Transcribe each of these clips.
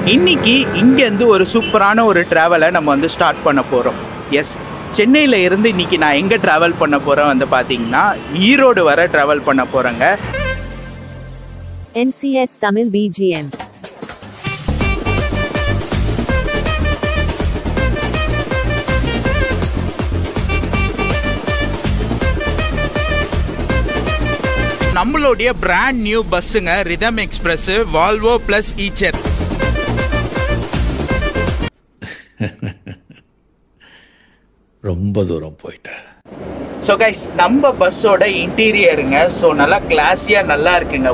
இன்னைக்கு இங்கேருந்து ஒரு சூப்பரான ஒரு ட்ராவலை நம்ம வந்து ஸ்டார்ட் பண்ண போகிறோம் எஸ் சென்னையில் இருந்து இன்னைக்கு நான் எங்கே ட்ராவல் பண்ண போகிறேன் வந்து பார்த்தீங்கன்னா ஈரோடு வர ட்ராவல் பண்ண போகிறேங்க NCS Tamil BGM. நம்மளுடைய பிராண்ட் நியூ பஸ்ஸுங்க Rhythm Express Volvo plus Eicher ரொம்ப தூரம் போயிட்டேன் ஸோ கைஸ் நம்ம பஸ்ஸோட இன்டீரியருங்க ஸோ நல்லா கிளாஸியாக நல்லா இருக்குங்க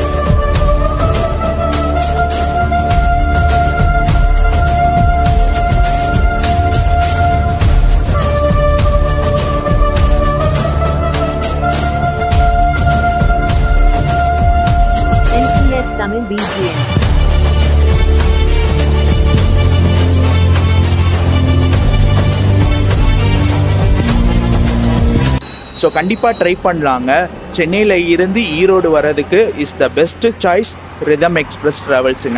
NCS Tamil BGM. ஸோ கண்டிப்பாக ட்ரை பண்ணலாங்க சென்னையில் இருந்து ஈரோடு வர்றதுக்கு is the best choice Rhythm Express ட்ராவல்ஸுங்க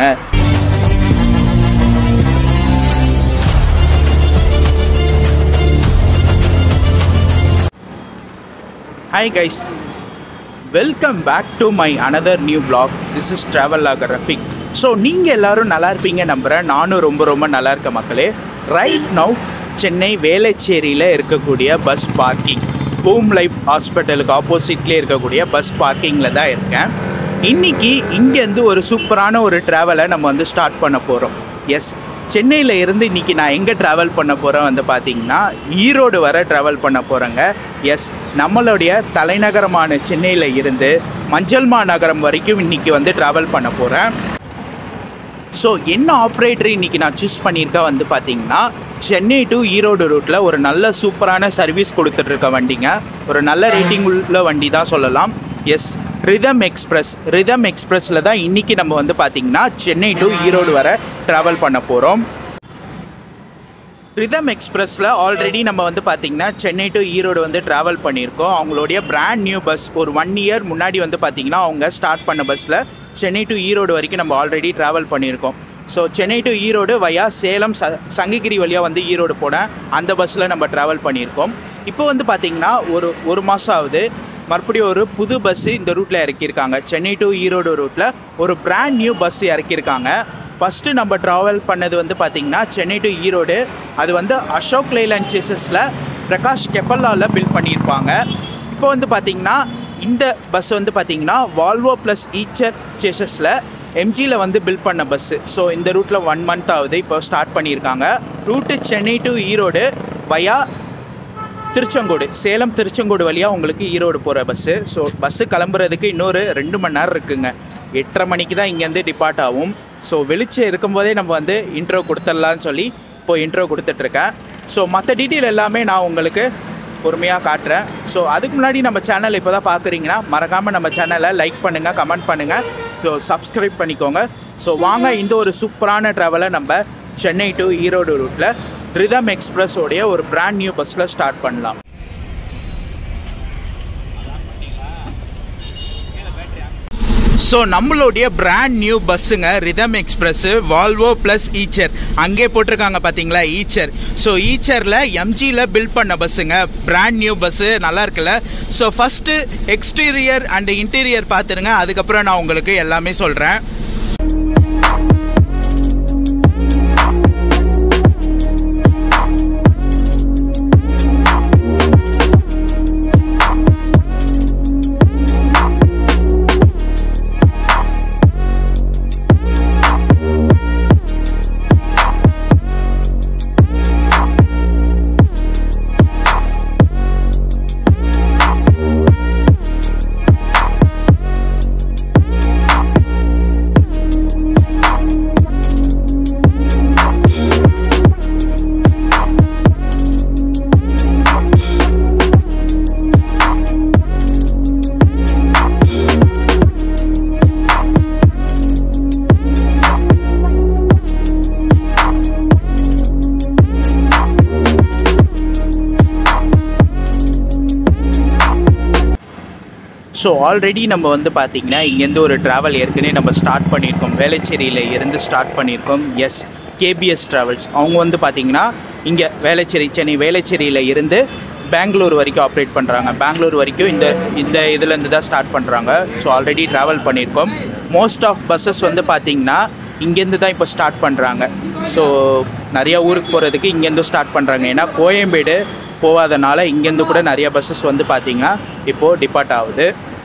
hi guys welcome back to my another new vlog this is travel Agar Rafiq so நீங்கள் எல்லாரும் நல்லா இருப்பீங்க நம்புகிறேன் நானும் ரொம்ப ரொம்ப நல்லா இருக்க மக்களே ரைட் நவ் சென்னை வேளச்சேரியில் இருக்கக்கூடிய பஸ் பார்க்கிங் ஹோம் லைஃப் ஹாஸ்பிட்டலுக்கு ஆப்போசிட்லேயே இருக்கக்கூடிய பஸ் பார்க்கிங்கில் தான் இருக்கேன் இன்னைக்கு இங்கேருந்து ஒரு சூப்பரான ஒரு ட்ராவலை நம்ம வந்து ஸ்டார்ட் பண்ண போகிறோம் எஸ் சென்னையில் இருந்து இன்னைக்கு நான் எங்கே ட்ராவல் பண்ண போகிறேன் வந்து பார்த்தீங்கன்னா ஈரோடு வர ட்ராவல் பண்ண போகிறேங்க எஸ் நம்மளுடைய தலைநகரமான சென்னையில் இருந்து மஞ்சள்மா நகரம் வரைக்கும் இன்னைக்கு வந்து ட்ராவல் பண்ண போகிறேன் ஸோ என்ன ஆப்ரேட்டர் இன்னைக்கு நான் சூஸ் பண்ணியிருக்கேன் வந்து பார்த்தீங்கன்னா சென்னை டு ஈரோடு ரூட்டில் ஒரு நல்ல சூப்பரான சர்வீஸ் கொடுத்துட்ருக்க வண்டிங்க ஒரு நல்ல ரேட்டிங் உள்ள வண்டி தான் சொல்லலாம் எஸ் ரிதம் எக்ஸ்பிரஸ் ரிதம் எக்ஸ்பிரஸில் தான் இன்றைக்கி நம்ம வந்து பார்த்தீங்கன்னா சென்னை டு ஈரோடு வர ட்ராவல் பண்ண போகிறோம் ரிதம் எக்ஸ்பிரஸில் ஆல்ரெடி நம்ம வந்து பார்த்திங்கன்னா சென்னை டு ஈரோடு வந்து ட்ராவல் பண்ணியிருக்கோம் அவங்களுடைய பிராண்ட் நியூ பஸ் ஒரு ஒன் இயர் முன்னாடி வந்து பார்த்திங்கன்னா அவங்க ஸ்டார்ட் பண்ண பஸ்ஸில் சென்னை டு ஈரோடு வரைக்கும் நம்ம ஆல்ரெடி ட்ராவல் பண்ணியிருக்கோம் so Chennai to Erode via Salem ச சங்ககிரி வழியாக வந்து ஈரோடு போன அந்த பஸ்ஸில் நம்ம ட்ராவல் பண்ணியிருக்கோம் இப்போ வந்து பார்த்திங்கன்னா ஒரு ஒரு மாதம் ஆகுது மறுபடியும் ஒரு புது பஸ்ஸு இந்த ரூட்டில் இறக்கியிருக்காங்க சென்னை டு ஈரோடு ரூட்டில் ஒரு பிராண்ட் நியூ பஸ் இறக்கியிருக்காங்க ஃபஸ்ட்டு நம்ம ட்ராவல் பண்ணது வந்து பார்த்திங்கன்னா சென்னை டு ஈரோடு அது வந்து அசோக் லைலாண்ட் சேசஸில் பிரகாஷ் கெப்பல்லாவில் பில்ட் பண்ணியிருப்பாங்க இப்போ வந்து பார்த்திங்கன்னா இந்த பஸ் வந்து பார்த்திங்கன்னா வால்வோ ப்ளஸ் ஈச்சர் சேசஸில் எம்ஜியில் வந்து பில்ட் பண்ண பஸ்ஸு ஸோ இந்த ரூட்டில் ஒன் மந்த் ஆகுது இப்போ ஸ்டார்ட் பண்ணியிருக்காங்க route Chennai to Erode via Tiruchengode Salem Tiruchengode வழியாக உங்களுக்கு ஈரோடு போகிற பஸ்ஸு ஸோ பஸ்ஸு கிளம்புறதுக்கு இன்னொரு ரெண்டு மணி நேரம் இருக்குங்க எட்டரை மணிக்கு தான் இங்கேருந்து டிபார்ட் ஆகும் ஸோ வெளிச்சம் இருக்கும்போதே நம்ம வந்து இன்ட்ரோ கொடுத்துடலான்னு சொல்லி இப்போ இன்ட்ரோ கொடுத்துட்ருக்கேன் ஸோ மற்ற டீட்டெயில் எல்லாமே நான் உங்களுக்கு பொறுமையாக காட்டுறேன் ஸோ அதுக்கு முன்னாடி நம்ம சேனல் இப்போ தான் பார்க்குறீங்கன்னா மறக்காமல் நம்ம சேனலை லைக் பண்ணுங்கள் கமெண்ட் பண்ணுங்கள் ஸோ சப்ஸ்கிரைப் பண்ணிக்கோங்க ஸோ வாங்க இந்த ஒரு சூப்பரான ட்ராவலை நம்ம சென்னை டு ஈரோடு ரூட்டில் ரிதம் எக்ஸ்பிரஸோடைய ஒரு பிராண்ட் நியூ பஸ்ஸில் ஸ்டார்ட் பண்ணலாம் ஸோ நம்மளுடைய பிராண்ட் நியூ பஸ்ஸுங்க Rhythm Express Volvo plus Eicher அங்கே போட்டிருக்காங்க பார்த்தீங்களா ஈச்சர் ஸோ ஈச்சரில் எம்ஜியில் பில்ட் பண்ண பஸ்ஸுங்க பிராண்ட் நியூ பஸ்ஸு நல்லா இருக்குல்ல so first exterior and interior பார்த்துருங்க அதுக்கப்புறம் நான் உங்களுக்கு எல்லாமே சொல்கிறேன் ஸோ ஆல்ரெடி நம்ம வந்து பார்த்திங்கன்னா இங்கேருந்து ஒரு ட்ராவல் ஏற்கனவே நம்ம ஸ்டார்ட் பண்ணியிருக்கோம் வேளச்சேரியில் இருந்து ஸ்டார்ட் பண்ணியிருக்கோம் எஸ் கேபிஎஸ் ட்ராவல்ஸ் அவங்க வந்து பார்த்திங்கன்னா இங்கே வேளச்சேரி சென்னை வேளச்சேரியில் இருந்து பெங்களூர் வரைக்கும் ஆப்ரேட் பண்ணுறாங்க பெங்களூர் வரைக்கும் இந்த இந்த இதுலேருந்து தான் ஸ்டார்ட் பண்ணுறாங்க ஸோ ஆல்ரெடி ட்ராவல் பண்ணியிருக்கோம் மோஸ்ட் ஆஃப் பஸ்ஸஸ் வந்து பார்த்திங்கன்னா இங்கேருந்து தான் இப்போ ஸ்டார்ட் பண்ணுறாங்க ஸோ நிறைய ஊருக்கு போகிறதுக்கு இங்கேருந்து ஸ்டார்ட் பண்ணுறாங்க ஏன்னா கோயம்பேடு போகாதனால இங்கேருந்து கூட நிறைய பஸ்ஸஸ் வந்து பார்த்திங்கன்னா இப்போது டிபார்ட் ஆகுது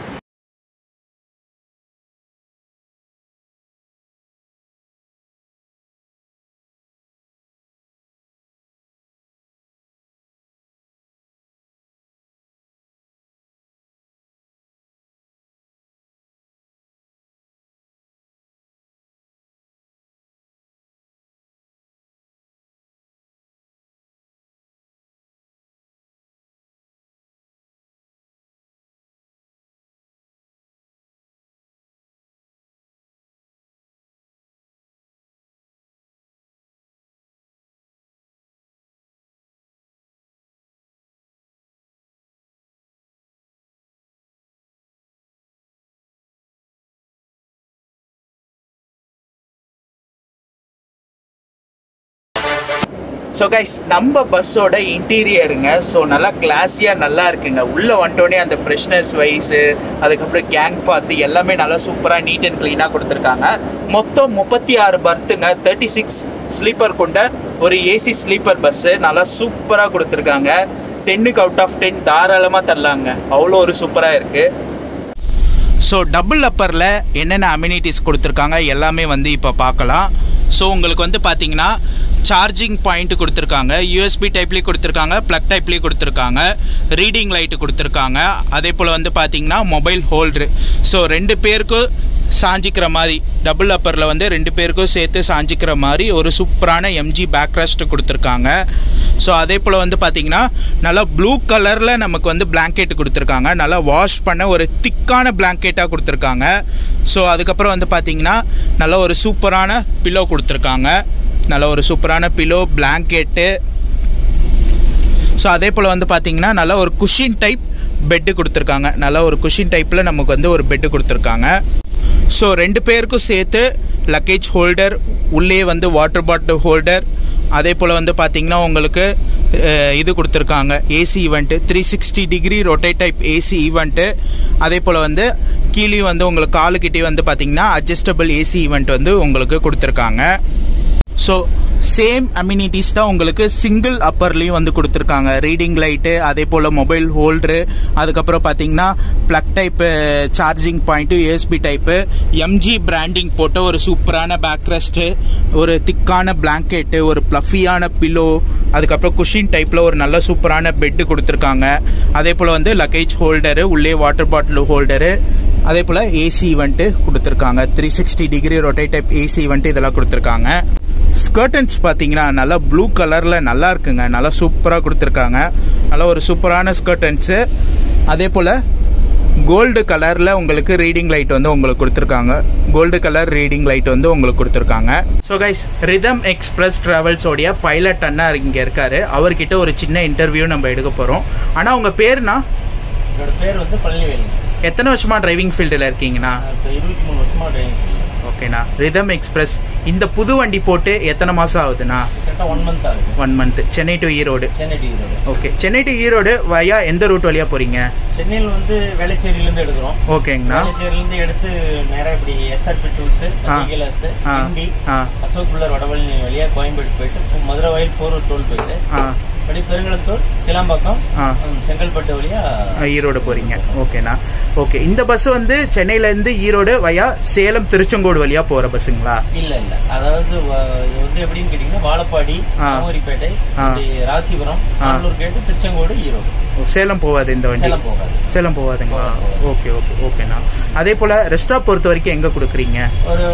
ஸோ கைஸ் நம்ம பஸ்ஸோட இன்டீரியருங்க ஸோ நல்லா கிளாஸியாக நல்லா இருக்குங்க உள்ளே வந்துட்டோடனே அந்த ஃப்ரெஷ்னஸ் வைஸு அதுக்கப்புறம் கேங் பார்த்து எல்லாமே நல்லா சூப்பராக நீட் அண்ட் க்ளீனாக கொடுத்துருக்காங்க மொத்தம் முப்பத்தி ஆறு பர்த்துங்க தேர்ட்டி சிக்ஸ் ஸ்லீப்பர் கொண்ட ஒரு ஏசி ஸ்லீப்பர் பஸ்ஸு நல்லா சூப்பராக கொடுத்துருக்காங்க டென்னுக்கு அவுட் ஆஃப் டென் தாராளமாக தரலாங்க அவ்வளோ ஒரு சூப்பராக இருக்குது ஸோ டபுள் அப்பரில் என்னென்ன அம்யூனிட்டிஸ் கொடுத்துருக்காங்க எல்லாமே வந்து இப்போ பார்க்கலாம் ஸோ உங்களுக்கு வந்து பார்த்தீங்கன்னா சார்ஜிங் பாயிண்ட் கொடுத்துருக்காங்க யூஎஸ்பி டைப்லேயும் கொடுத்துருக்காங்க ப்ளக் டைப்லேயும் கொடுத்துருக்காங்க ரீடிங் லைட்டு கொடுத்துருக்காங்க அதே போல் வந்து பார்த்தீங்கன்னா மொபைல் ஹோல்ட்ரு ஸோ ரெண்டு பேருக்கும் சாஞ்சிக்கிற மாதிரி டபுள் அப்பரில் வந்து ரெண்டு பேருக்கும் சேர்த்து சாஞ்சிக்கிற மாதிரி ஒரு சூப்பரான எம்ஜி பேக் ரெஸ்ட் கொடுத்துருக்காங்க ஸோ அதே போல் வந்து பார்த்தீங்கன்னா நல்லா ப்ளூ கலரில் நமக்கு வந்து பிளாங்கெட் கொடுத்துருக்காங்க நல்லா வாஷ் பண்ண ஒரு திக்கான பிளாங்கெட்டாக கொடுத்துருக்காங்க ஸோ அதுக்கப்புறம் வந்து பார்த்தீங்கன்னா நல்ல ஒரு சூப்பரான பில்லோ கொடுத்துருக்காங்க நல்ல ஒரு சூப்பரான பில்லோ பிளாங்கெட்டு ஸோ அதே போல் வந்து பார்த்தீங்கன்னா நல்ல ஒரு குஷின் டைப் பெட்டு கொடுத்துருக்காங்க நல்ல ஒரு குஷின் டைப்பில் நமக்கு வந்து ஒரு பெட்டு கொடுத்துருக்காங்க ஸோ ரெண்டு பேருக்கும் சேர்த்து லக்கேஜ் ஹோல்டர் உள்ளே வந்து வாட்டர் பாட்டில் ஹோல்டர் அதே போல் வந்து பார்த்திங்கன்னா உங்களுக்கு அஹ், இது கொடுத்துருக்காங்க AC vent three sixty degree rotate type AC vent அதே போல் வந்து கீழே வந்து உங்களுக்கு காலுக்கிட்டே வந்து பார்த்திங்கன்னா அட்ஜஸ்டபிள் ஏசி ஈவெண்ட் வந்து உங்களுக்கு கொடுத்துருக்காங்க ஸோ சேம் அம்யூனிட்டிஸ் தான் உங்களுக்கு சிங்கிள் அப்பர்லேயும் வந்து கொடுத்துருக்காங்க ரீடிங் லைட்டு அதே போல் மொபைல் ஹோல்டரு அதுக்கப்புறம் பார்த்தீங்கன்னா plug type charging point USB type MG branding போட்ட ஒரு சூப்பரான பேக் ரெஸ்ட்டு ஒரு திக்கான பிளாங்கெட்டு ஒரு ப்ளஃபியான பில்லோ அதுக்கப்புறம் குஷின் டைப்பில் ஒரு நல்ல சூப்பரான பெட்டு கொடுத்துருக்காங்க அதே போல் வந்து லக்கேஜ் ஹோல்டரு உள்ளே வாட்டர் பாட்டில் ஹோல்டரு அதே போல் ஏசி ஈவெண்ட்டு கொடுத்துருக்காங்க three sixty degree rotate type AC vent இதெல்லாம் கொடுத்துருக்காங்க ஸ்கர்டன்ஸ் பார்த்தீங்கன்னா நல்லா ப்ளூ கலரில் நல்லா இருக்குங்க நல்லா சூப்பராக கொடுத்துருக்காங்க நல்லா ஒரு சூப்பரான ஸ்கர்டன்ஸு அதே போல் கோல்டு கலரில் உங்களுக்கு ரீடிங் லைட் வந்து உங்களுக்கு கொடுத்துருக்காங்க கோல்டு கலர் ரீடிங் லைட் வந்து உங்களுக்கு கொடுத்துருக்காங்க ஸோ கைஸ் ரிதம் எக்ஸ்பிரஸ் ட்ராவல்ஸோடைய பைலட் அண்ணா இங்கே இருக்காரு அவர்கிட்ட ஒரு சின்ன இன்டர்வியூ நம்ம எடுக்க போகிறோம் ஆனால் உங்கள் பேர்னா என்னோட பேர் வந்து பழனிவேலுங்க எத்தனை வருஷமா டிரைவிங் ஃபீல்டில் இருக்கீங்கண்ணா நான் இப்போ இருபத்தி மூணு வருஷமா டிரைவிங் செய்யறேன் ஓகேண்ணா ரிதம் எக்ஸ்பிரஸ் இந்த புது வண்டி போட்டு எத்தனை மாதம் ஆகுதுண்ணா கரெக்டாக ஒன் மந்த் ஆகுது one month Chennai to Erode Chennai டி ரோடு okay Chennai to Erode via எந்த ரூட் வழியாக போகிறீங்க சென்னையில் வந்து வேளச்சேரியிலேருந்து எடுக்கிறோம் ஓகேங்கண்ணா வேளச்சேரியிலேருந்து எடுத்து நேராக இப்படி எஸ்ஆர்பி டூல்ஸ் ஆ. டிகேலர்ஸ் ஆ இண்டி ஆ அசோக் புல்லர் வடவழனி வழியாக கோயம்பேடு போயிட்டு மதுரை வயல் போரூர் டோல் போயிட்டு ஆ அப்படி பெருங்கலத்தூர் கிளாம்பாக்கம் ஆ ம், செங்கல்பட்டு வழியாக ஈரோடு போகிறீங்க ஓகேண்ணா ஓகே இந்த பஸ் வந்து சென்னையிலேருந்து ஈரோடு வயா சேலம் திருச்செங்கோடு வழியாக போகிற பஸ்ஸுங்களா இல்ல இல்ல அதாவது வ- இது வந்து எப்படின்னு கேட்டீங்கன்னா வாழப்பாடி ஆ. தாமரிப்பேட்டை ஆ. இப்படி ராசிபுரம் ஆ. கடலூர் கேட்டு திருச்செங்கோடு ஈரோடு சேலம் போகாது இந்த வண்டி சேலம் போகாது சேலம் போகாதுங்களா போகாது. ஓகே ஓகே ஓகேண்ணா அதே போல் ரெஸ்டாப் பொறுத்த வரைக்கும் எங்கே கொடுக்குறீங்க ஒரு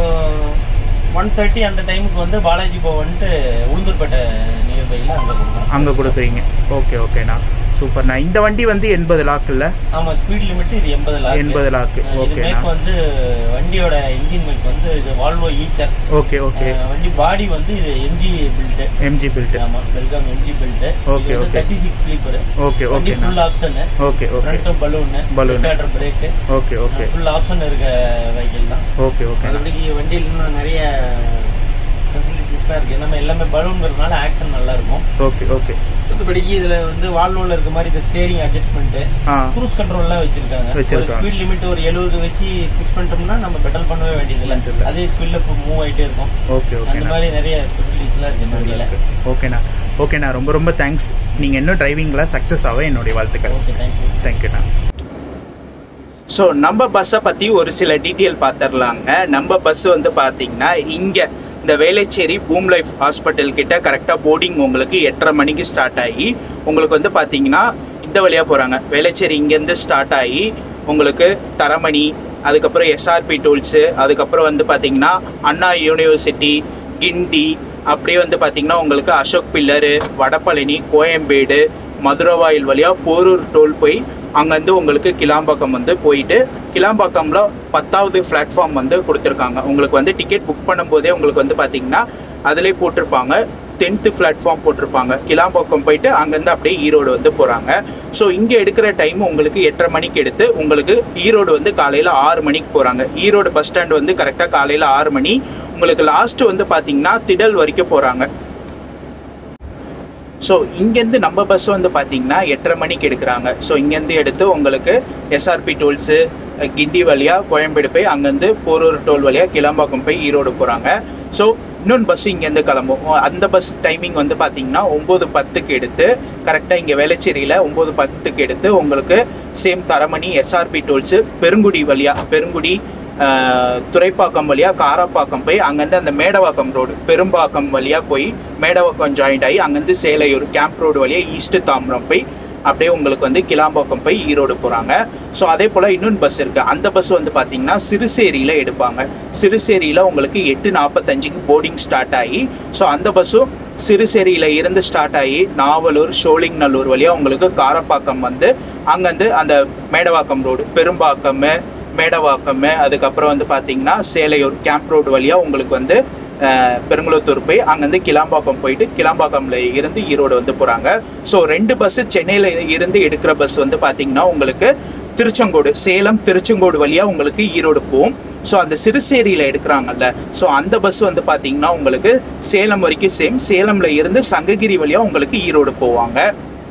ஒன் தேர்ட்டி அந்த டைமுக்கு வந்து பாலாஜி பவன்ட்டு உளுந்தூர்பேட்டை நியர்பையில் அங்கே கொடுக்குறோம் அங்கே கொடுக்குறீங்க ஓகே ஓகேண்ணா சூப்பர்ண்ணா இந்த வண்டி வந்து எண்பது லாக் இல்ல ஆமா ஸ்பீட் லிமிட் இது எண்பது லாக் 80 லாக், இது ஓகேண்ணா. மேக் வந்து வண்டியோட இன்ஜின் மேக் வந்து இது வால்வோ ஈச்சர் ஓகே ஓகே வண்டி பாடி வந்து இது எம்ஜி பில்ட் எம்ஜி பில்ட் ஆமா welcome MG built Okay, okay. Thirty six sleeper okay வண்டி ஓகேண்ணா full option okay okay front balloon Balloon. Balloon brake okay okay full option இருக்க vehicle தான் okay okay மற்றபடிக்கு வண்டியில் இன்னும் நிறைய ஃபெசிலிட்டிஸ்லாம் இருக்கு நம்ம எல்லாமே பலூன்ங்கிறதுனால ஆக்ஷன் நல்லா இருக்கும் ஓகே ஓகே மற்றபடிக்கு இதுல வந்து வால்வோல இருக்க மாதிரி இந்த ஸ்டேரிங் அட்ஜஸ்ட்மெண்ட் ஆ க்ரூஸ் கண்ட்ரோல்லாம் வச்சிருக்காங்க ஒரு வச்சிருக்காங்க. ஸ்பீட் லிமிட் ஒரு 70 வச்சு ஃபிக்ஸ் பண்ணிட்டோம்னா நம்ம பெட்டல் பண்ணவே வேண்டியதில்லை வேண்டியதில்லை. அதே ஸ்பீட்ல மூவ் ஆயிட்டே இருக்கும் ஓகே அந்த ஓகேண்ணா மாதிரி நிறைய ஸ்பெசிலிட்டிஸ்லாம் இருக்கு இந்த வண்டியில ஓகேண்ணா ஓகேண்ணா ரொம்ப ரொம்ப தேங்க்ஸ் நீங்கள் இன்னும் டிரைவிங்கில் சக்ஸஸ் ஆக என்னுடைய வாழ்த்துக்கள் ஓகே தேங்க்யூ தேங்க்யூண்ணா ஸோ நம்ம பஸ்ஸை பற்றி ஒரு சில டீட்டெயில் பார்த்துடலாங்க நம்ம பஸ் வந்து பார்த்தீங்கன்னா இங்கே இந்த வேளச்சேரி பூம் லைஃப் ஹாஸ்பிட்டல் கிட்ட கரெக்டாக போர்டிங் உங்களுக்கு எட்டரை மணிக்கு ஸ்டார்ட் ஆகி உங்களுக்கு வந்து பார்த்தீங்கன்னா இந்த வழியாக போகிறாங்க வேளச்சேரி இங்கேருந்து ஸ்டார்ட் ஆகி உங்களுக்கு தரமணி அதுக்கப்புறம் எஸ்ஆர்பி டூல்ஸு அதுக்கப்புறம் வந்து பார்த்தீங்கன்னா அண்ணா யூனிவர்சிட்டி கிண்டி அப்படியே வந்து பார்த்தீங்கன்னா உங்களுக்கு அசோக் பில்லரு வடபழனி கோயம்பேடு மதுரவாயில் வழியாக போரூர் டோல் போய் அங்கேருந்து உங்களுக்கு கிளாம்பாக்கம் வந்து போயிட்டு கிளாம்பாக்கம்ல பத்தாவது பிளாட்ஃபார்ம் வந்து கொடுத்துருக்காங்க உங்களுக்கு வந்து டிக்கெட் புக் பண்ணும்போதே உங்களுக்கு வந்து பார்த்தீங்கன்னா அதிலே போட்டிருப்பாங்க டென்த்து பிளாட்ஃபார்ம் போட்டிருப்பாங்க கிளாம்பாக்கம் போயிட்டு அங்கேருந்து அப்படியே ஈரோடு வந்து போகிறாங்க ஸோ இங்கே எடுக்கிற டைம் உங்களுக்கு எட்டரை மணிக்கு எடுத்து உங்களுக்கு ஈரோடு வந்து காலையில் ஆறு மணிக்கு போகிறாங்க ஈரோடு பஸ் ஸ்டாண்ட் வந்து கரெக்டாக காலையில் ஆறு மணி உங்களுக்கு லாஸ்ட் வந்து பார்த்தீங்கன்னா திடல் வரைக்கும் போகிறாங்க ஸோ இங்கேருந்து நம்ம பஸ் வந்து பார்த்தீங்கன்னா எட்டரை மணிக்கு எடுக்கிறாங்க ஸோ இங்கேருந்து எடுத்து உங்களுக்கு எஸ்ஆர்பி டோல்ஸு கிண்டி வழியாக கோயம்பேடு போய் அங்கேருந்து போரூர் டோல் வழியாக கிளம்பாக்கம் போய் ஈரோடு போகிறாங்க ஸோ இன்னொன்று பஸ் இங்கேருந்து கிளம்பும் அந்த பஸ் டைமிங் வந்து பார்த்தீங்கன்னா ஒம்பது பத்துக்கு எடுத்து கரெக்டாக இங்கே வேளச்சேரியில் ஒம்பது பத்துக்கு எடுத்து உங்களுக்கு same Taramani SRP tolls Perungudi வழியாக பெருங்குடி ஆஹ், துறைப்பாக்கம் வழியாக காராப்பாக்கம் போய் அங்கேருந்து அந்த மேடவாக்கம் ரோடு பெரும்பாக்கம் வழியாக போய் மேடவாக்கம் ஜாயிண்ட் ஆகி அங்கேருந்து சேலையூர் கேம்ப் ரோடு வழியாக ஈஸ்ட் தாம்பரம் போய் அப்படியே உங்களுக்கு வந்து கிளாம்பாக்கம் போய் ஈரோடு போகிறாங்க ஸோ அதே போல் இன்னொன்று பஸ் இருக்குது அந்த பஸ் வந்து பார்த்தீங்கன்னா சிறுசேரியில் எடுப்பாங்க சிறுசேரியில் உங்களுக்கு எட்டு நாற்பத்தஞ்சுக்கு போர்டிங் ஸ்டார்ட் ஆகி ஸோ அந்த பஸ்ஸும் சிறுசேரியில் இருந்து ஸ்டார்ட் ஆகி நாவலூர் ஷோலிங்நல்லூர் வழியாக உங்களுக்கு காரப்பாக்கம் வந்து அங்கேருந்து அந்த மேடவாக்கம் ரோடு பெரும்பாக்கம் மேடவாக்கம் அதுக்கப்புறம் வந்து பார்த்தீங்கன்னா சேலையூர் கேம்ப் ரோடு வழியாக உங்களுக்கு வந்து அஹ், பெருங்குளத்தூர் போய் அங்கேருந்து கிளாம்பாக்கம் போயிட்டு கிளாம்பாக்கம்ல இருந்து ஈரோடு வந்து போகிறாங்க ஸோ ரெண்டு பஸ்ஸு சென்னையில் இருந்து எடுக்கிற பஸ் வந்து பார்த்தீங்கன்னா உங்களுக்கு திருச்செங்கோடு சேலம் திருச்செங்கோடு வழியாக உங்களுக்கு ஈரோடு போகும் ஸோ அந்த சிறுசேரியில் எடுக்கிறாங்கல்ல ஸோ அந்த பஸ் வந்து பார்த்தீங்கன்னா உங்களுக்கு சேலம் வரைக்கும் சேம் சேலமில் இருந்து சங்ககிரி வழியாக உங்களுக்கு ஈரோடு போவாங்க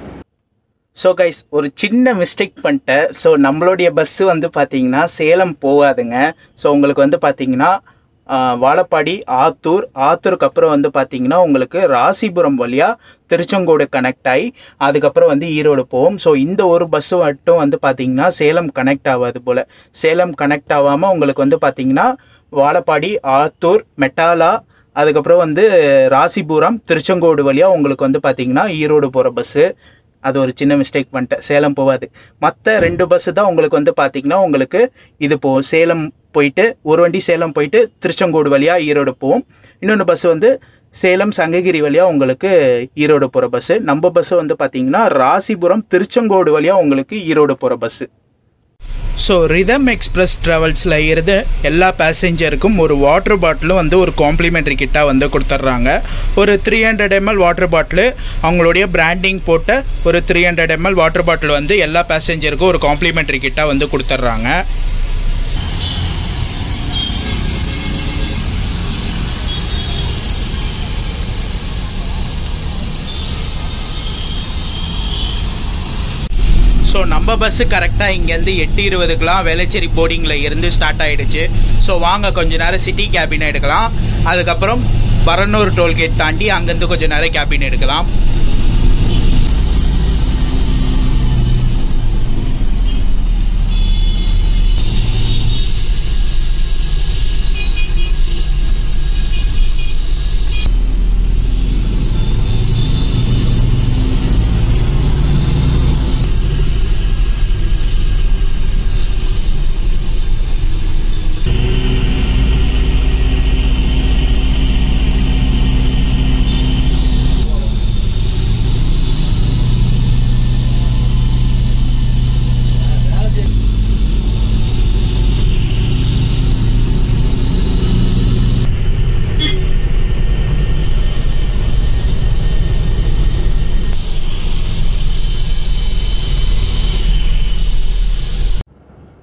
ஸோ கைஸ் ஒரு சின்ன மிஸ்டேக் பண்ணிட்டேன் ஸோ நம்மளுடைய பஸ்ஸு வந்து பார்த்தீங்கன்னா சேலம் போகாதுங்க ஸோ உங்களுக்கு வந்து பார்த்தீங்கன்னா ஆஹ், வாழப்பாடி ஆத்தூர் ஆத்தூருக்கு அப்புறம் வந்து பார்த்தீங்கன்னா உங்களுக்கு ராசிபுரம் வழியாக திருச்செங்கோடு கனெக்ட் ஆகி அதுக்கப்புறம் வந்து ஈரோடு போகும் ஸோ இந்த ஒரு பஸ்ஸு மட்டும் வந்து பார்த்தீங்கன்னா சேலம் கனெக்ட் ஆகாது போல் சேலம் கனெக்ட் ஆகாமல் உங்களுக்கு வந்து பார்த்தீங்கன்னா வாழப்பாடி ஆத்தூர் மெட்டாலா அதுக்கப்புறம் வந்து ராசிபுரம் திருச்செங்கோடு வழியாக உங்களுக்கு வந்து பார்த்தீங்கன்னா ஈரோடு போகிற பஸ்ஸு அது ஒரு சின்ன மிஸ்டேக் பண்ணிட்டேன் சேலம் போகாது மற்ற ரெண்டு பஸ்ஸு தான் உங்களுக்கு வந்து பார்த்தீங்கன்னா உங்களுக்கு இது போகும் சேலம் போயிட்டு ஒரு வண்டி சேலம் போயிட்டு திருச்செங்கோடு வழியாக ஈரோடு போகும் இன்னொன்று பஸ் வந்து சேலம் சங்ககிரி வழியாக உங்களுக்கு ஈரோடு போகிற பஸ்ஸு நம்ம பஸ்ஸு வந்து பார்த்தீங்கன்னா ராசிபுரம் திருச்செங்கோடு வழியாக உங்களுக்கு ஈரோடு போகிற பஸ்ஸு ஸோ ரிதம் எக்ஸ்பிரஸ் ட்ராவல்ஸில் இருந்து எல்லா பேசஞ்சருக்கும் ஒரு வாட்டர் பாட்டிலும் வந்து ஒரு காம்ப்ளிமெண்ட்ரி கிட்டாக வந்து கொடுத்துட்றாங்க ஒரு three hundred ML water bottle அவங்களுடைய பிராண்டிங் போட்ட ஒரு three hundred ML water bottle வந்து எல்லா பேசஞ்சருக்கும் ஒரு காம்ப்ளிமெண்ட்ரி கிட்டாக வந்து கொடுத்துட்றாங்க ஸோ நம்ம பஸ்ஸு கரெக்டாக இங்கேருந்து எட்டு இருபதுக்கெலாம் வேளச்சேரி போர்டிங்கில் இருந்து ஸ்டார்ட் ஆகிடுச்சு ஸோ வாங்க கொஞ்ச நேரம் சிட்டி கேபின் எடுக்கலாம் அதுக்கப்புறம் பரனூர் டோல்கேட் தாண்டி அங்கேருந்து கொஞ்ச நேரம் கேபின் எடுக்கலாம்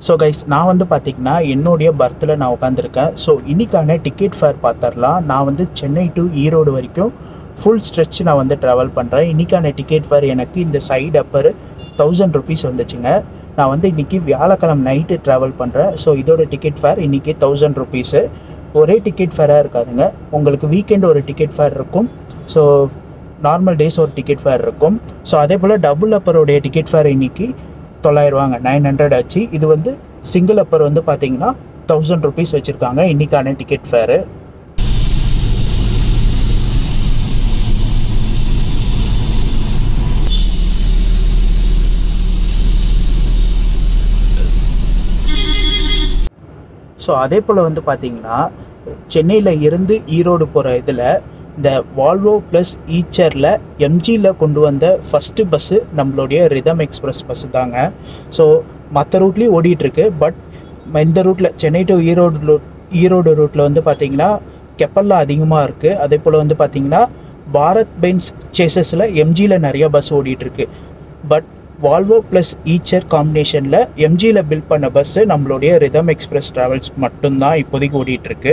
ஸோ கைஸ் நான் வந்து பார்த்திங்கன்னா என்னுடைய பர்த்தில் நான் உட்காந்துருக்கேன் ஸோ இன்னைக்கான டிக்கெட் ஃபேர் பார்த்துடலாம் நான் வந்து சென்னை டு ஈரோடு வரைக்கும் ஃபுல் ஸ்ட்ரெச் நான் வந்து ட்ராவல் பண்ணுறேன் இன்னைக்கான டிக்கெட் ஃபேர் எனக்கு இந்த சைடு அப்பர் தௌசண்ட் ருபீஸ் வந்துச்சுங்க நான் வந்து இன்றைக்கி வியாழக்கிழமை நைட்டு ட்ராவல் பண்ணுறேன் ஸோ இதோட டிக்கெட் ஃபேர் இன்றைக்கி தௌசண்ட் ருபீஸு ஒரே டிக்கெட் ஃபேராக இருக்காதுங்க உங்களுக்கு வீக்கெண்ட் ஒரு டிக்கெட் ஃபேர் இருக்கும் ஸோ நார்மல் டேஸ் ஒரு டிக்கெட் ஃபேர் இருக்கும் ஸோ அதே போல் டபுள் அப்பரோடைய டிக்கெட் ஃபேர் இன்னைக்கு தொள்ளாயிரரூவாங்க நைன் ஹண்ட்ரட் ஆச்சு இது வந்து சிங்கிள் அப்பர் வந்து பார்த்தீங்கன்னா தௌசண்ட் ருபீஸ் வச்சுருக்காங்க இன்றைக்கான டிக்கெட் ஃபேரு ஸோ அதே போல் வந்து பார்த்தீங்கன்னா சென்னையில் இருந்து ஈரோடு போகிற இதில் இந்த வால்வோ ப்ளஸ் ஈச்சரில் எம்ஜியில் கொண்டு வந்த ஃபஸ்ட்டு பஸ்ஸு நம்மளுடைய ரிதம் எக்ஸ்பிரஸ் பஸ்ஸு தாங்க ஸோ மற்ற ரூட்லேயும் ஓடிட்டுருக்கு பட் இந்த ரூட்டில் சென்னை டு ஈரோடு ரூட் ஈரோடு ரூட்டில் வந்து பார்த்தீங்கன்னா கெப்பல்லாம் அதிகமாக இருக்குது அதே போல் வந்து பார்த்தீங்கன்னா பாரத் பென்ஸ் சேசஸில் எம்ஜியில் நிறைய பஸ் ஓடிட்டுருக்கு பட் வால்வோ ப்ளஸ் ஈச்சர் காம்பினேஷனில் எம்ஜியில் பில்ட் பண்ண பஸ்ஸு நம்மளுடைய ரிதம் எக்ஸ்பிரஸ் ட்ராவல்ஸ் மட்டும்தான் இப்போதைக்கு ஓடிட்டுருக்கு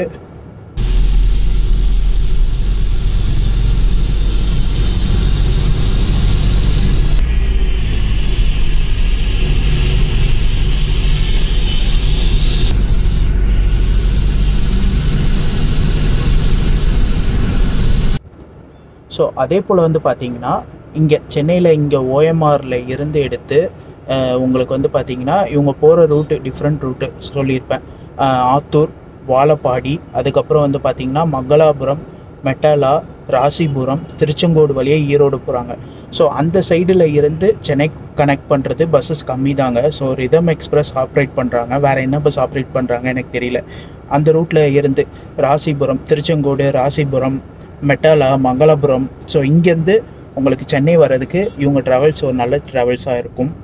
ஸோ அதே போல் வந்து பார்த்தீங்கன்னா இங்கே சென்னையில் இங்கே ஓஎம்ஆரில் இருந்து எடுத்து அஹ், உங்களுக்கு வந்து பார்த்தீங்கன்னா இவங்க போகிற ரூட்டு டிஃப்ரெண்ட் ரூட்டு சொல்லியிருப்பேன் அஹ், ஆத்தூர் வாழப்பாடி அதுக்கப்புறம் வந்து பார்த்தீங்கன்னா மங்களாபுரம் மெட்டாலா ராசிபுரம் திருச்செங்கோடு வழியாக ஈரோடு போகிறாங்க ஸோ அந்த சைடில் இருந்து சென்னை கனெக்ட் பண்ணுறது பஸ்ஸஸ் கம்மி தாங்க ஸோ ரிதம் எக்ஸ்பிரஸ் ஆப்ரேட் பண்ணுறாங்க வேறு என்ன பஸ் ஆப்ரேட் பண்ணுறாங்க எனக்கு தெரியல அந்த ரூட்டில் இருந்து ராசிபுரம் திருச்செங்கோடு ராசிபுரம் மெட்டாலா மங்களபுரம் ஸோ இங்கேருந்து உங்களுக்கு சென்னை வர்றதுக்கு இவங்க ட்ராவல்ஸ் ஒரு நல்ல ட்ராவல்ஸாக இருக்கும்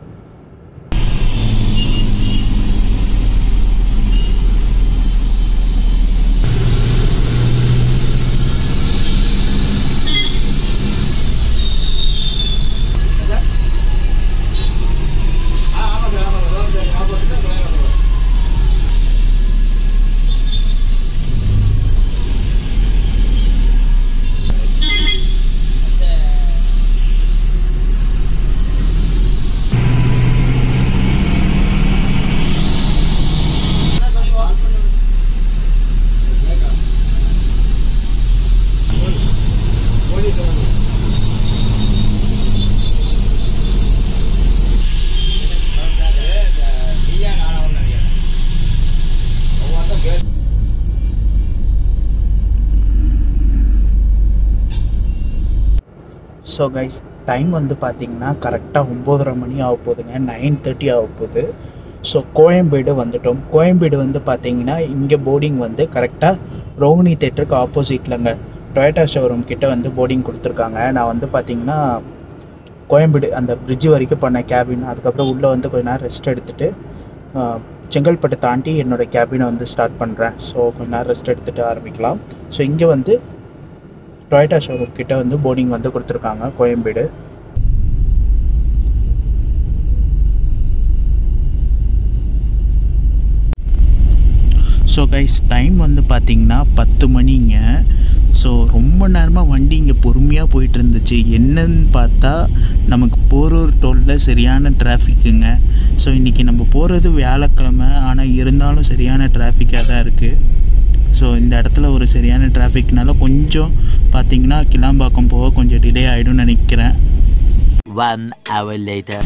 ஸோ கைஸ் டைம் வந்து பார்த்தீங்கன்னா கரெக்டாக ஒம்போதரை மணி ஆக போகுதுங்க நைன் தேர்ட்டி ஆக போகுது ஸோ கோயம்பேடு வந்துட்டோம் கோயம்பேடு வந்து பார்த்தீங்கன்னா இங்கே போர்டிங் வந்து கரெக்டாக ரோகிணி தேட்டருக்கு ஆப்போசிட்லங்க டொயட்டா ஷோரூம் கிட்ட வந்து போர்டிங் கொடுத்துருக்காங்க நான் வந்து பார்த்தீங்கன்னா கோயம்பேடு அந்த bridge வரைக்கும் பண்ண கேபின் அதுக்கப்புறம் உள்ளே வந்து கொஞ்ச நேரம் ரெஸ்ட் எடுத்துகிட்டு செங்கல்பட்டு தாண்டி என்னோடய கேபினை வந்து ஸ்டார்ட் பண்ணுறேன் ஸோ கொஞ்ச நேரம் ரெஸ்ட் எடுத்துகிட்டு ஆரம்பிக்கலாம் ஸோ இங்கே வந்து டொயட்டா ஷோரூம் கிட்ட வந்து போர்டிங் வந்து கொடுத்துருக்காங்க கோயம்பேடு ஸோ கைஸ் டைம் வந்து பார்த்திங்கன்னா பத்து மணிங்க ஸோ ரொம்ப நேரமாக வண்டி இங்கே பொறுமையாக போயிட்டு இருந்துச்சு என்னன்னு பார்த்தா நமக்கு போரூர் டோலில் சரியான டிராஃபிக்குங்க ஸோ இன்றைக்கி நம்ம போகிறது வியாழக்கிழமை ஆனால் இருந்தாலும் சரியான டிராஃபிக்காக தான் இருக்குது ஸோ இந்த இடத்துல ஒரு சரியான டிராஃபிக்னால கொஞ்சம் பார்த்தீங்கன்னா கிளாம்பாக்கம் போக கொஞ்சம் டிலே ஆகிடும்னு நினைக்கிறேன் One hour later.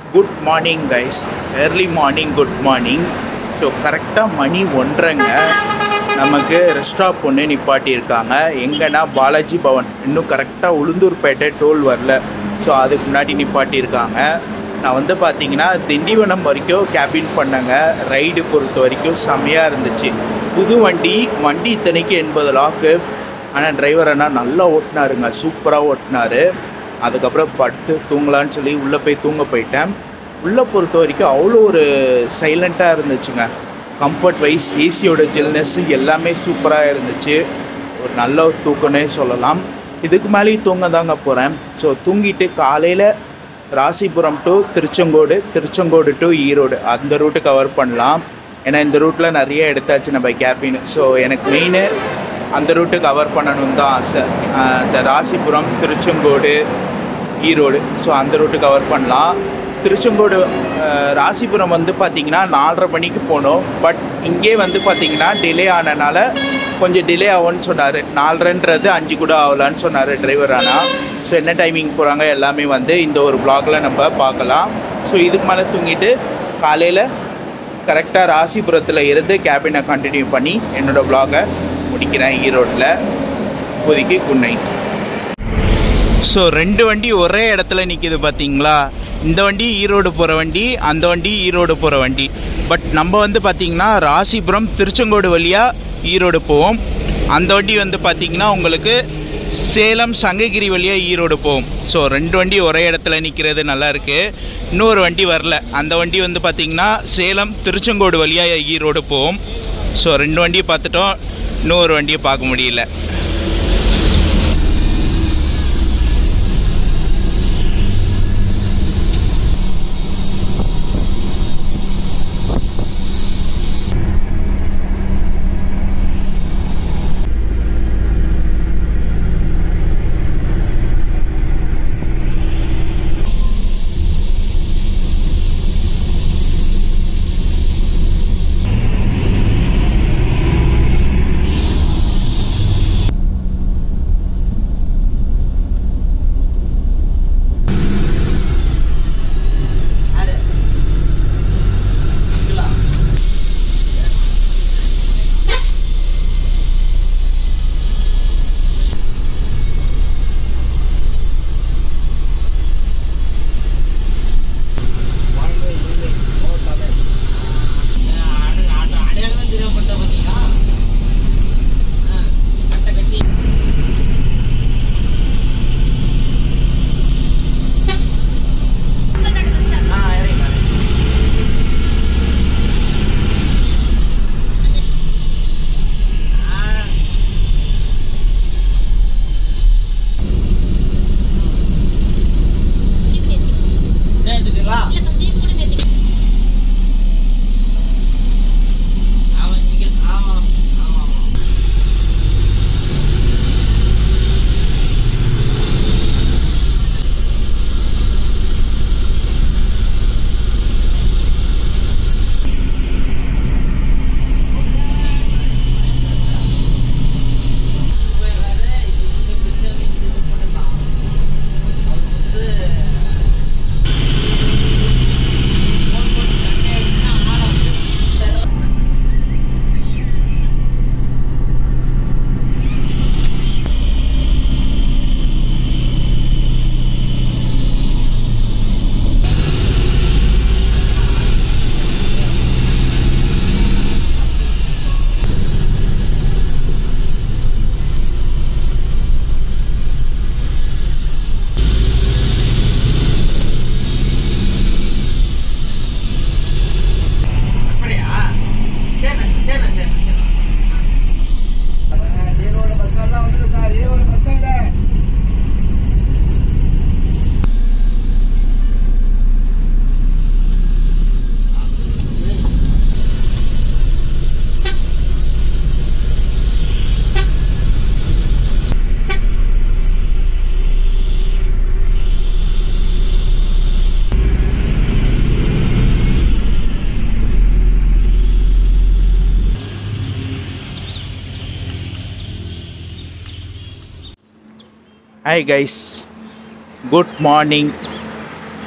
Good morning guys early morning good morning so கரெக்டாக மணி ஒன்றரைங்க நமக்கு ரெஸ்ட் ஸ்டாப் ஒன்று நிப்பாட்டியிருக்காங்க எங்கன்னா பாலாஜி பவன் இன்னும் கரெக்டாக உளுந்தூர்பேட்டை டோல் வரல ஸோ அதுக்கு முன்னாடி நிப்பாட்டியிருக்காங்க நான் வந்து பார்த்தீங்கன்னா திண்டிவனம் வரைக்கும் கேபின் பண்ணேங்க ரைடு பொறுத்த வரைக்கும் செம்மையாக இருந்துச்சு புது வண்டி வண்டி இத்தனைக்கு எண்பது லாக்கு ஆனால் டிரைவர் அண்ணா நல்லா ஓட்டினாருங்க சூப்பராக ஓட்டினாரு அதுக்கப்புறம் படுத்து தூங்கலான்னு சொல்லி உள்ளே போய் தூங்க போயிட்டேன் உள்ளே பொறுத்த வரைக்கும் அவ்வளோ ஒரு சைலண்ட்டாக இருந்துச்சுங்க கம்ஃபர்ட் வைஸ் ஏசியோட ஜில்னஸ் எல்லாமே சூப்பராக இருந்துச்சு ஒரு நல்ல ஒரு தூக்கம்னே சொல்லலாம் இதுக்கு மேலேயும் தூங்க தாங்க போகிறேன் ஸோ தூங்கிட்டு காலையில் ராசிபுரம் டு திருச்செங்கோடு திருச்செங்கோடு டு ஈரோடு அந்த ரூட்டு கவர் பண்ணலாம் ஏன்னா இந்த ரூட்டில் நிறைய எடுத்தாச்சு நம்ம கேபின் ஸோ எனக்கு மெயின் அந்த ரூட்டு கவர் பண்ணணும்னு தான் ஆசை ஆஹ் இந்த ராசிபுரம் திருச்செங்கோடு ஈரோடு ஸோ அந்த ரூட்டு கவர் பண்ணலாம் திருச்செங்கோடு ஆஹ் ராசிபுரம் வந்து பார்த்திங்கன்னா நாலரை மணிக்கு போனோம் பட் இங்கே வந்து பார்த்திங்கன்னா டிலே ஆனனால கொஞ்சம் டிலே ஆகும்னு சொன்னார் நாலரைன்றது அஞ்சு கூட ஆகலான்னு சொன்னார் டிரைவர் ஆனால் ஸோ என்ன டைமிங் போகிறாங்க எல்லாமே வந்து இந்த ஒரு ப்ளாகில் நம்ம பார்க்கலாம் ஸோ இதுக்கு மேலே தூங்கிட்டு காலையில் கரெக்டாக ராசிபுரத்தில் இருந்து கேபினை கண்டினியூ பண்ணி என்னோடய ப்ளாகை முடிக்கிறேன் ஈரோட்டில் இப்போதைக்கு குட் நைட் ஸோ ரெண்டு வண்டி ஒரே இடத்துல நிற்கிது பார்த்தீங்களா இந்த வண்டி ஈரோடு போகிற வண்டி அந்த வண்டி ஈரோடு போகிற வண்டி பட் நம்ம வந்து பார்த்திங்கன்னா ராசிபுரம் திருச்செங்கோடு வழியாக ஈரோடு போவோம் அந்த வண்டி வந்து பார்த்திங்கன்னா உங்களுக்கு சேலம் சங்ககிரி வழியாக ஈரோடு போகும் ஸோ ரெண்டு வண்டி ஒரே இடத்துல நிற்கிறது நல்லா இருக்குது இன்னொரு வண்டி வரல அந்த வண்டி வந்து பார்த்திங்கன்னா சேலம் திருச்செங்கோடு வழியாக ஈரோடு போகும் ஸோ ரெண்டு வண்டியை பார்த்துட்டோம் இன்னொரு வண்டியை பார்க்க முடியல hi guys good morning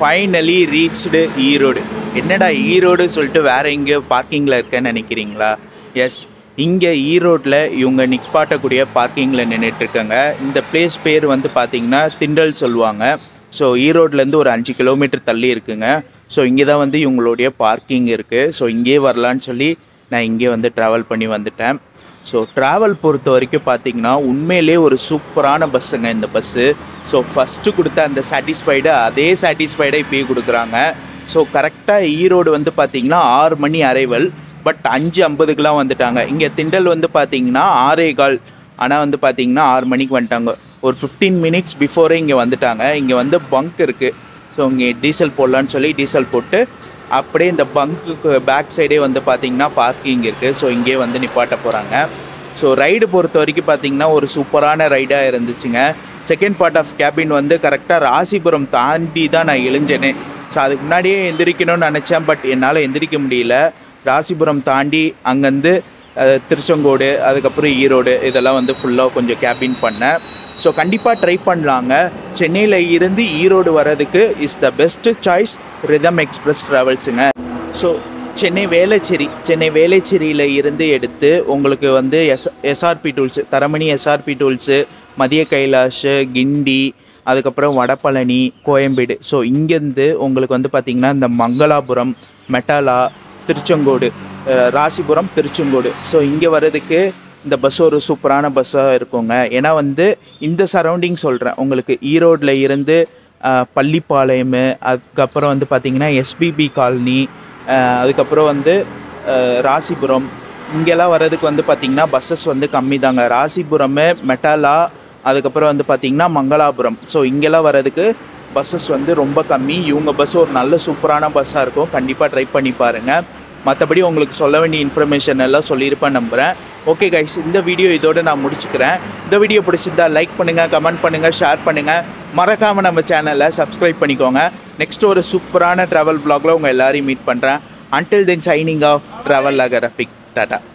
finally reached Erode என்னடா ஈரோடு சொல்லிட்டு வேற எங்கேயோ பார்க்கிங்கில் இருக்கேன்னு நினைக்கிறீங்களா எஸ் இங்கே ஈரோட்டில் இவங்க நிப்பாட்டக்கூடிய பார்க்கிங்கில் நின்றுட்டுருக்காங்க இந்த பிளேஸ் பேர் வந்து பார்த்திங்கன்னா திண்டல் சொல்லுவாங்க ஸோ ஈரோட்லேருந்து ஒரு அஞ்சு கிலோமீட்டர் தள்ளி இருக்குங்க ஸோ இங்கே தான் வந்து இவங்களுடைய பார்க்கிங் இருக்குது ஸோ இங்கே வரலான்னு சொல்லி நான் இங்கே வந்து ட்ராவல் பண்ணி வந்துட்டேன் ஸோ ட்ராவல் பொறுத்த வரைக்கும் பார்த்தீங்கன்னா உண்மையிலே ஒரு சூப்பரான பஸ்ஸுங்க இந்த பஸ்ஸு ஸோ ஃபஸ்ட்டு கொடுத்த அந்த சாட்டிஸ்ஃபைடு அதே சாட்டிஸ்ஃபைடை இப்பயே கொடுக்குறாங்க ஸோ கரெக்டாக ஈரோடு வந்து பார்த்தீங்கன்னா ஆறு மணி அரைவல் பட் அஞ்சு ஐம்பதுக்கெலாம் வந்துட்டாங்க இங்கே திண்டல் வந்து பார்த்தீங்கன்னா ஆறே கால் ஆனால் வந்து பார்த்தீங்கன்னா ஆறு மணிக்கு வந்துட்டாங்க ஒரு ஃபிஃப்டீன் மினிட்ஸ் பிஃபோரே இங்கே வந்துட்டாங்க இங்கே வந்து பங்க் இருக்குது ஸோ இங்கே டீசல் போடலான்னு சொல்லி டீசல் போட்டு அப்படியே இந்த பங்குக்கு பேக் சைடே வந்து பார்த்தீங்கன்னா பார்க்கிங் இருக்குது ஸோ இங்கேயே வந்து நிப்பாட்ட போகிறாங்க ஸோ ரைடு பொறுத்த வரைக்கும் பார்த்தீங்கன்னா ஒரு சூப்பரான ரைடாக இருந்துச்சுங்க செகண்ட் பார்ட் ஆஃப் கேபின் வந்து கரெக்டாக ராசிபுரம் தாண்டி தான் நான் எழுஞ்சேனே ஸோ அதுக்கு முன்னாடியே எந்திரிக்கணும்னு நினச்சேன் பட் என்னால் எந்திரிக்க முடியல ராசிபுரம் தாண்டி அங்கேருந்து அஹ், திருச்செங்கோடு அதுக்கப்புறம் ஈரோடு இதெல்லாம் வந்து ஃபுல்லாக கொஞ்சம் கேபின் பண்ணேன் ஸோ கண்டிப்பாக ட்ரை பண்ணலாங்க சென்னையில் இருந்து ஈரோடு வர்றதுக்கு is the best choice Rhythm Express ட்ராவல்ஸுங்க ஸோ சென்னை வேளச்சேரி சென்னை வேளச்சேரியில் இருந்து எடுத்து உங்களுக்கு வந்து S SRP tools Taramani SRP tools Madhya Kailash கிண்டி அதுக்கப்புறம் வடபழனி கோயம்பேடு ஸோ இங்கேருந்து உங்களுக்கு வந்து பார்த்திங்கன்னா இந்த மங்களாபுரம் மெட்டாலா திருச்செங்கோடு அஹ், ராசிபுரம் திருச்செங்கோடு ஸோ இங்கே வர்றதுக்கு இந்த பஸ் ஒரு சூப்பரான பஸ்ஸாக இருக்குங்க ஏன்னா வந்து இந்த சரௌண்டிங் சொல்கிறேன் உங்களுக்கு ஈரோட்டில் இருந்து அஹ், பள்ளிப்பாளையம் அதுக்கப்புறம் வந்து பார்த்திங்கன்னா எஸ்பிபி காலனி அஹ், அதுக்கப்புறம் வந்து அஹ், ராசிபுரம் இங்கெல்லாம் வர்றதுக்கு வந்து பார்த்திங்கன்னா பஸ்ஸஸ் வந்து கம்மி தாங்க ராசிபுரம் மெட்டாலா அதுக்கப்புறம் வந்து பார்த்திங்கன்னா மங்களாபுரம் ஸோ இங்கெல்லாம் வர்றதுக்கு பஸ்ஸஸ் வந்து ரொம்ப கம்மி இவங்க பஸ் ஒரு நல்ல சூப்பரான பஸ்ஸாக இருக்கும் கண்டிப்பாக ட்ரை பண்ணி பாருங்கள் மற்றபடி உங்களுக்கு சொல்ல வேண்டிய இன்ஃபர்மேஷன் எல்லாம் சொல்லியிருப்பேன் நம்புகிறேன் ஓகே கைஸ் இந்த வீடியோ இதோட நான் முடிச்சுக்கிறேன் இந்த வீடியோ பிடிச்சிருந்தா லைக் பண்ணுங்கள் கமெண்ட் பண்ணுங்கள் ஷேர் பண்ணுங்கள் மறக்காமல் நம்ம சேனலை சப்ஸ்கிரைப் பண்ணிக்கோங்க நெக்ஸ்ட் ஒரு சூப்பரான ட்ராவல் பிளாகில் உங்கள் எல்லாரையும் மீட் பண்ணுறேன் until then signing off travel Agar Rafiq tata